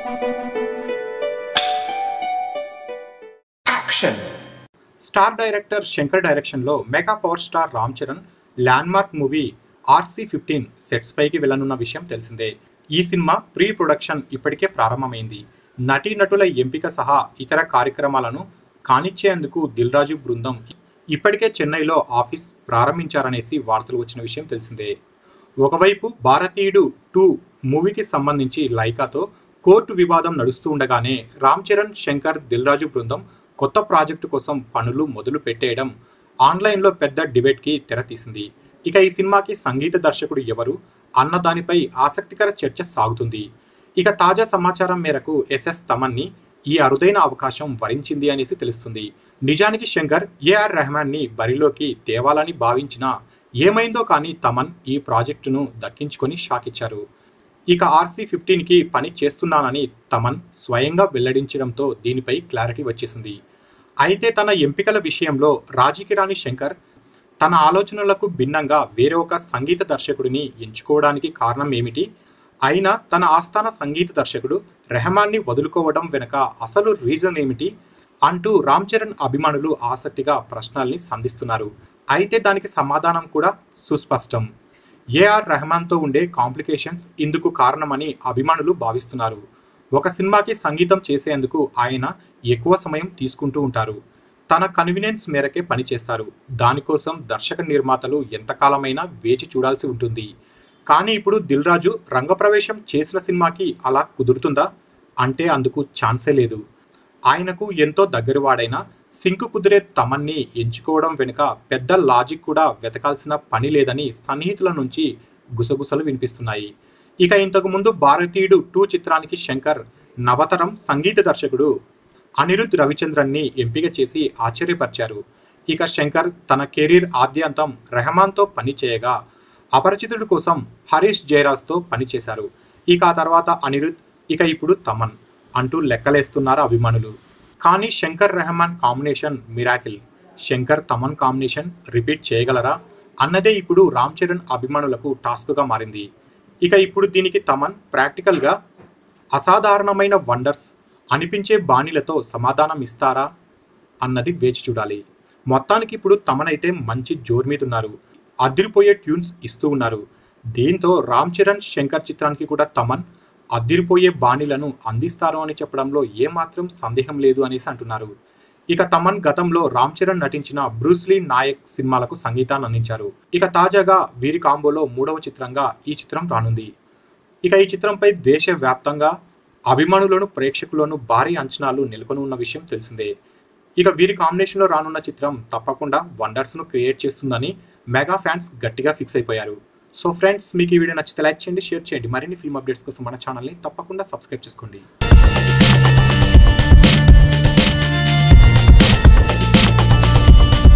action star director Shankar డైరెక్షన్లో mega power star Ram Charan landmark movie RC fifteen sets పైకి వెళ్ళనున్న విషయం తెలిసిందే ఈ సినిమా ప్రీ ప్రొడక్షన్ ఇప్పటికే ప్రారంభమైంది నటీనటుల ఎంపిక సహా ఇతర కార్యక్రమాలను కానిచ్చేందుకు దిల్ రాజు బృందం ఇప్పటికే చెన్నైలో ఆఫీస్ ప్రారంభించారనేసి వార్తలు వచ్చిన విషయం తెలిసిందే ఒకవైపు భారతీయుడు టూ మూవీకి సంబంధించి లైకాతో కోర్టు వివాదం నడుస్తూ ఉండగానే రామ్ చరణ్ శంకర్ దిల్రాజు బృందం కొత్త ప్రాజెక్టు కోసం పనులు మొదలు పెట్టేయడం ఆన్లైన్లో పెద్ద డిబేట్కి తెరతీసింది ఇక ఈ సినిమాకి సంగీత దర్శకుడు ఎవరు అన్న దానిపై ఆసక్తికర చర్చ సాగుతుంది ఇక తాజా సమాచారం మేరకు ఎస్ఎస్ తమన్ని ఈ అరుదైన అవకాశం వరించింది అనేసి తెలుస్తుంది నిజానికి శంకర్ ఏఆర్ రెహమాన్ ని బరిలోకి తేవాలని భావించినా ఏమైందో కానీ తమన్ ఈ ప్రాజెక్టును దక్కించుకొని షాకిచ్చారు ఇక ఆర్సీ ఫిఫ్టీన్ కి పని చేస్తున్నానని తమన్ స్వయంగా వెల్లడించడంతో దీనిపై క్లారిటీ వచ్చేసింది అయితే తన ఎంపికల విషయంలో రాజీకి రాని శంకర్ తన ఆలోచనలకు భిన్నంగా వేరే ఒక సంగీత దర్శకుడిని ఎంచుకోవడానికి కారణం ఏమిటి అయినా తన ఆస్థాన సంగీత దర్శకుడు రెహమాన్ని వదులుకోవడం వెనుక అసలు రీజన్ ఏమిటి అంటూ రామ్ చరణ్ అభిమానులు ఆసక్తిగా ప్రశ్నల్ని సంధిస్తున్నారు అయితే దానికి సమాధానం కూడా సుస్పష్టం ఏఆర్ రెహమాన్తో ఉండే కాంప్లికేషన్స్ ఇందుకు కారణమని అభిమానులు భావిస్తున్నారు ఒక సినిమాకి సంగీతం చేసేందుకు ఆయన ఎక్కువ సమయం తీసుకుంటూ ఉంటారు తన కన్వీనియన్స్ మేరకే పనిచేస్తారు దానికోసం దర్శక నిర్మాతలు ఎంతకాలమైనా వేచి చూడాల్సి ఉంటుంది కానీ ఇప్పుడు దిల్ రాజు రంగప్రవేశం చేసిన సినిమాకి అలా కుదురుతుందా అంటే అందుకు ఛాన్సే లేదు ఆయనకు ఎంతో దగ్గరవాడైన సింకు కుదిరే తమన్ని ఎంచుకోవడం వెనుక పెద్ద లాజిక్ కూడా వెతకాల్సిన పని లేదని సన్నిహితుల నుంచి గుసగుసలు వినిపిస్తున్నాయి ఇక ఇంతకు ముందు భారతీయుడు టూ చిత్రానికి శంకర్ నవతరం సంగీత దర్శకుడు అనిరుద్ రవిచంద్రన్ని ఎంపిక చేసి ఆశ్చర్యపరిచారు ఇక శంకర్ తన కెరీర్ ఆద్యంతం రెహమాన్తో పనిచేయగా అపరిచితుడి కోసం హరీష్ జయరాజ్తో పనిచేశారు ఇక ఆ తర్వాత అనిరుద్ ఇక ఇప్పుడు తమన్ అంటూ లెక్కలేస్తున్నారు అభిమానులు కానీ Shankar Rahman combination miracle Shankar Thaman combination repeat చేయగలరా అన్నదే ఇప్పుడు రామ్ చరణ్ అభిమానులకు టాస్క్గా మారింది ఇక ఇప్పుడు దీనికి తమన్ ప్రాక్టికల్గా అసాధారణమైన వండర్స్ అనిపించే బాణీలతో సమాధానం ఇస్తారా అన్నది వేచి చూడాలి మొత్తానికి ఇప్పుడు తమనైతే మంచి జోరు మీద ఉన్నారు అదిరిపోయే ట్యూన్స్ ఇస్తూ ఉన్నారు దీంతో రామ్ చరణ్ శంకర్ చిత్రానికి కూడా తమన్ అదిరిపోయే బాణీలను అందిస్తారు అని చెప్పడంలో ఏమాత్రం సందేహం లేదు అనేసి అంటున్నారు ఇక తమన్ గతంలో రామ్ చరణ్ నటించిన బ్రూస్లీ నాయక్ సినిమాలకు సంగీతాన్ని అందించారు ఇక తాజాగా వీరి కాంబోలో మూడవ చిత్రంగా ఈ చిత్రం రానుంది ఇక ఈ చిత్రంపై దేశవ్యాప్తంగా అభిమానులను ప్రేక్షకులను భారీ అంచనాలు నెలకొని ఉన్న విషయం తెలిసిందే ఇక వీరి కాంబినేషన్లో రానున్న చిత్రం తప్పకుండా వండర్స్ను క్రియేట్ చేస్తుందని మెగా ఫ్యాన్స్ గట్టిగా ఫిక్స్ అయిపోయారు సో ఫ్రెండ్స్ మీకు ఈ వీడియో నచ్చితే లైక్ చేయండి షేర్ చేయండి మరిన్ని ఫిల్మ్ అప్డేట్స్ కోసం మన ఛానల్ని తప్పకుండా సబ్స్క్రైబ్ చేసుకోండి